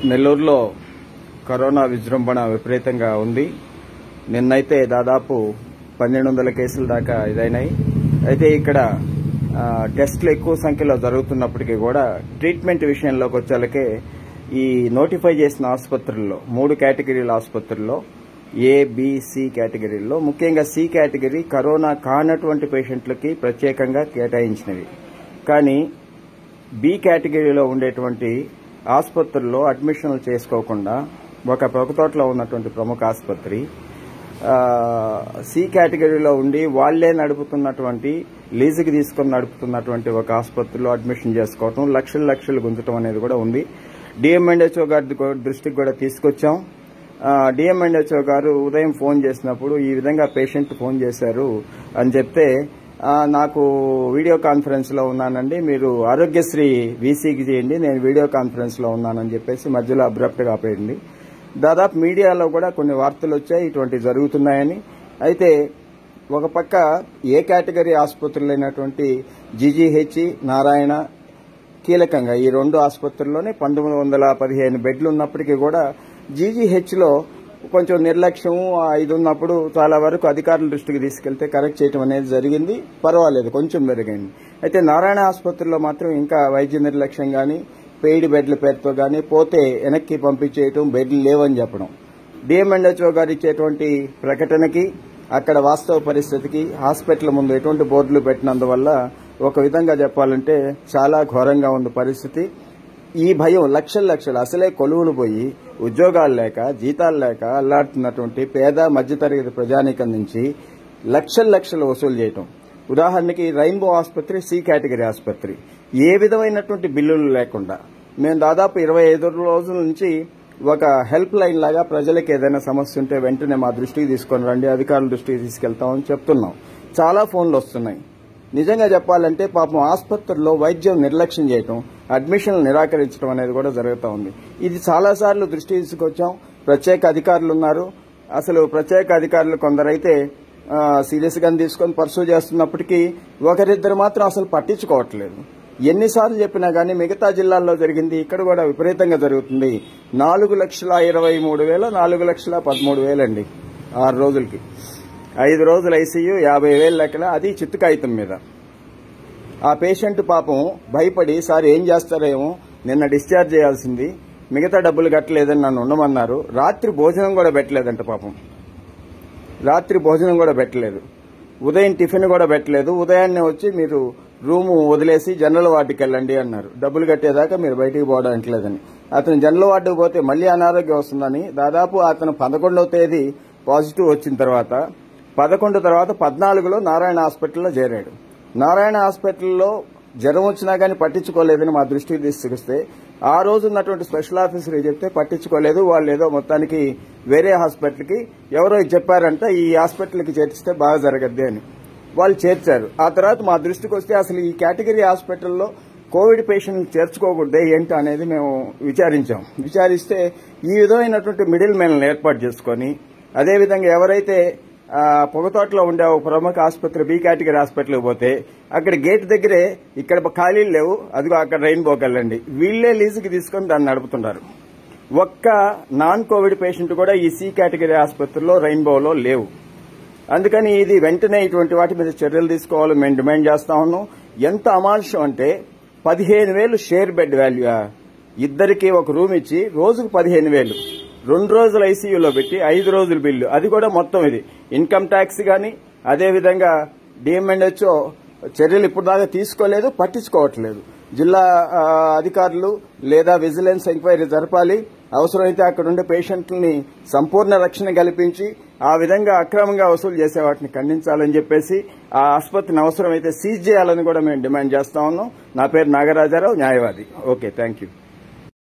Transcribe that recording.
నెల్లూరులో కరోనా విజృంభణ విపరీతంగా ఉంది నిన్నైతే దాదాపు పన్నెండు వందల కేసుల దాకా ఇదైనాయి అయితే ఇక్కడ ఆ, టెస్టులు ఎక్కువ సంఖ్యలో జరుగుతున్నప్పటికీ కూడా ట్రీట్మెంట్ విషయంలోకి వచ్చేలకే ఈ నోటిఫై చేసిన ఆసుపత్రుల్లో మూడు కేటగిరీల ఆసుపత్రుల్లో ఏ బి సి కేటగిరీల్లో ముఖ్యంగా సి కేటగిరీ కరోనా కానటువంటి పేషెంట్లకి ప్రత్యేకంగా కేటాయించినవి కానీ బి కేటగిరీలో ఉండేటువంటి ఆసుపత్రుల్లో అడ్మిషన్లు చేసుకోకుండా ఒక పొగతోటలో ఉన్నటువంటి ప్రముఖ ఆసుపత్రి ఆ, సి కేటగిరీలో ఉండి వాళ్లే నడుపుతున్నటువంటి లీజుకి తీసుకొని నడుపుతున్నటువంటి ఒక ఆసుపత్రిలో అడ్మిషన్ చేసుకోవటం లక్షలు లక్షలు గుంజటం అనేది కూడా ఉంది డిఎంఎండ్హెచ్ఓ గారి గు- దృష్టికి కూడా తీసుకొచ్చాం డిఎంఎండ్హెచ్ఓ గారు ఉదయం ఫోన్ చేసినప్పుడు ఈ విధంగా పేషెంట్ ఫోన్ చేశారు అని చెప్తే ఆ, నాకు వీడియో కాన్ఫరెన్స్ లో ఉన్నానండి మీరు ఆరోగ్యశ్రీ వీసీకి చేయండి నేను వీడియో కాన్ఫరెన్స్ లో ఉన్నానని చెప్పేసి మధ్యలో అబ్రప్ట్ గా ఆపేయండి దాదాపు మీడియాలో కూడా కొన్ని వార్తలు వచ్చాయి ఇటువంటి జరుగుతున్నాయని అయితే ఒక పక్క ఏ కేటగిరీ ఆసుపత్రులైనటువంటి జీజీహెచ్ నారాయణ కీలకంగా ఈ రెండు ఆసుపత్రుల్లోనే పంతొమ్మిది వందల పదిహేను బెడ్లు ఉన్నప్పటికీ కూడా జీజీహెచ్లో కొంచెం నిర్లక్ష్యం ఆ ఇది ఉన్నప్పుడు చాలా వరకు అధికారుల దృష్టికి తీసుకెళ్తే కరెక్ట్ చేయడం అనేది జరిగింది పర్వాలేదు కొంచెం మెరుగైంది అయితే నారాయణ ఆసుపత్రిలో మాత్రం ఇంకా వైద్య నిర్లక్ష్యం కానీ పెయిడ్ బెడ్ల పేరుతో కానీ పోతే వెనక్కి పంపించేయటం బెడ్లు లేవని చెప్పడం డిఎంఎండ్హెచ్ఓ గారు ఇచ్చేటువంటి ప్రకటనకి అక్కడ వాస్తవ పరిస్థితికి హాస్పిటల్ ముందు ఎటువంటి బోర్డులు పెట్టినందువల్ల ఒక విధంగా చెప్పాలంటే చాలా ఘోరంగా ఉంది పరిస్థితి ఈ భయం లక్షల లక్షలు అసలే కొలువులు పోయి ఉద్యోగాలు లేక జీతాలు లేక అల్లాడుతున్నటువంటి పేద మధ్యతరగతి ప్రజానీకం నుంచి లక్షల లక్షలు వసూలు చేయటం ఉదాహరణకి రెయిన్బో ఆసుపత్రి సి కేటగిరీ ఆసుపత్రి ఏ విధమైనటువంటి బిల్లులు లేకుండా మేము దాదాపు ఇరవై ఐదు రోజుల నుంచి ఒక హెల్ప్ లైన్ లాగా ప్రజలకు ఏదైనా సమస్య ఉంటే వెంటనే మా దృష్టికి తీసుకొని రండి అధికారుల దృష్టికి తీసుకెళ్తామని చెప్తున్నాం చాలా ఫోన్లు వస్తున్నాయి నిజంగా చెప్పాలంటే పాపం ఆసుపత్రుల్లో వైద్యం నిర్లక్ష్యం చేయటం అడ్మిషన్లు నిరాకరించడం అనేది కూడా జరుగుతూ ఉంది ఇది చాలాసార్లు దృష్టి తీసుకొచ్చాం ప్రత్యేక అధికారులు ఉన్నారు అసలు ప్రత్యేక అధికారులు కొందరైతే సీరియస్ గా తీసుకొని పర్సూ చేస్తున్నప్పటికీ ఒకరిద్దరు మాత్రం అసలు పట్టించుకోవట్లేదు ఎన్నిసార్లు చెప్పినా గానీ మిగతా జిల్లాల్లో జరిగింది ఇక్కడ కూడా విపరీతంగా జరుగుతుంది నాలుగు లక్షల ఇరవై మూడు వేల నాలుగు లక్షల పదమూడు వేలండి ఆరు రోజులకి ఐదు రోజులు ఐసీయూ యాభై వేలు లెక్కన అది చిత్తు కాగితం మీద ఆ పేషెంట్ పాపం భయపడి సార్ ఏం చేస్తారేమో నిన్న డిశ్చార్జ్ చేయాల్సింది మిగతా డబ్బులు కట్టలేదని నన్ను ఉండమన్నారు రాత్రి భోజనం కూడా పెట్టలేదంట పాపం రాత్రి భోజనం కూడా పెట్టలేదు ఉదయం టిఫిన్ కూడా పెట్టలేదు ఉదయాన్నే వచ్చి మీరు రూము వదిలేసి జనరల్ వార్డుకి వెళ్ళండి అన్నారు డబ్బులు కట్టేదాకా మీరు బయటికి పోవడానికి లేదని అతను జనరల్ వార్డుకు పోతే మళ్ళీ అనారోగ్యం వస్తుందని దాదాపు అతను పదకొండవ తేదీ పాజిటివ్ వచ్చిన తర్వాత పదకొండు తర్వాత పద్నాలుగులో నారాయణ హాస్పిటల్లో చేరాడు నారాయణ హాస్పిటల్లో జ్వరం వచ్చినా కానీ పట్టించుకోలేదని మా దృష్టికి తీసుకొస్తే ఆ రోజు ఉన్నటువంటి స్పెషల్ ఆఫీసర్ చెప్తే పట్టించుకోలేదు వాళ్ళు ఏదో మొత్తానికి వేరే హాస్పిటల్కి ఎవరో చెప్పారంట ఈ హాస్పిటల్కి చేర్చితే బాగా జరగద్ది అని వాళ్ళు చేర్చారు ఆ తర్వాత మా దృష్టికి వస్తే అసలు ఈ కేటగిరీ హాస్పిటల్లో కోవిడ్ పేషెంట్ చేర్చుకోకూడదే ఏంటి అనేది మేము విచారించాం విచారిస్తే ఈ విధమైనటువంటి మిడిల్ మెన్లను ఏర్పాటు చేసుకొని అదేవిధంగా ఎవరైతే ఆ, పొగతోటలో ఉండే ఒక ప్రముఖ ఆసుపత్రి బి కేటగిరీ హాస్పిటల్కి పోతే అక్కడ గేట్ దగ్గరే ఇక్కడ ఖాళీలు లేవు అదిగో అక్కడ రెయిన్బోకి వెళ్ళండి వీళ్ళే లీజుకి తీసుకొని దాన్ని నడుపుతున్నారు ఒక్క నాన్ కోవిడ్ పేషెంట్ కూడా ఈ సి కేటగిరీ ఆసుపత్రిలో రెయిన్బోలో లేవు అందుకని ఇది వెంటనే ఇటువంటి వాటి మీద చర్యలు తీసుకోవాలి మేము డిమాండ్ చేస్తా ఉన్నాం ఎంత అమానుషం అంటే పదిహేను వేలు షేర్ బెడ్ వాల్యూ ఇద్దరికి ఒక రూమ్ ఇచ్చి రోజుకు పదిహేను వేలు రెండు రోజులు ఐసీయూలో పెట్టి ఐదు రోజుల బిల్లు అది కూడా మొత్తం ఇది ఇన్కమ్ ట్యాక్స్ కానీ అదేవిధంగా డిఎంఎండ్హెచ్ఓ చర్యలు ఇప్పుడు దాకా తీసుకోలేదు పట్టించుకోవట్లేదు జిల్లా ఆ, అధికారులు లేదా విజిలెన్స్ ఎంక్వైరీ జరపాలి అవసరమైతే అక్కడ ఉండే పేషెంట్లని సంపూర్ణ రక్షణ కల్పించి ఆ విధంగా అక్రమంగా వసూలు చేసే వాటిని ఖండించాలని చెప్పేసి ఆ ఆసుపత్రిని అవసరమైతే సీజ్ చేయాలని కూడా మేము డిమాండ్ చేస్తా ఉన్నాం నా పేరు నాగరాజారావు న్యాయవాది ఓకే థ్యాంక్ యూ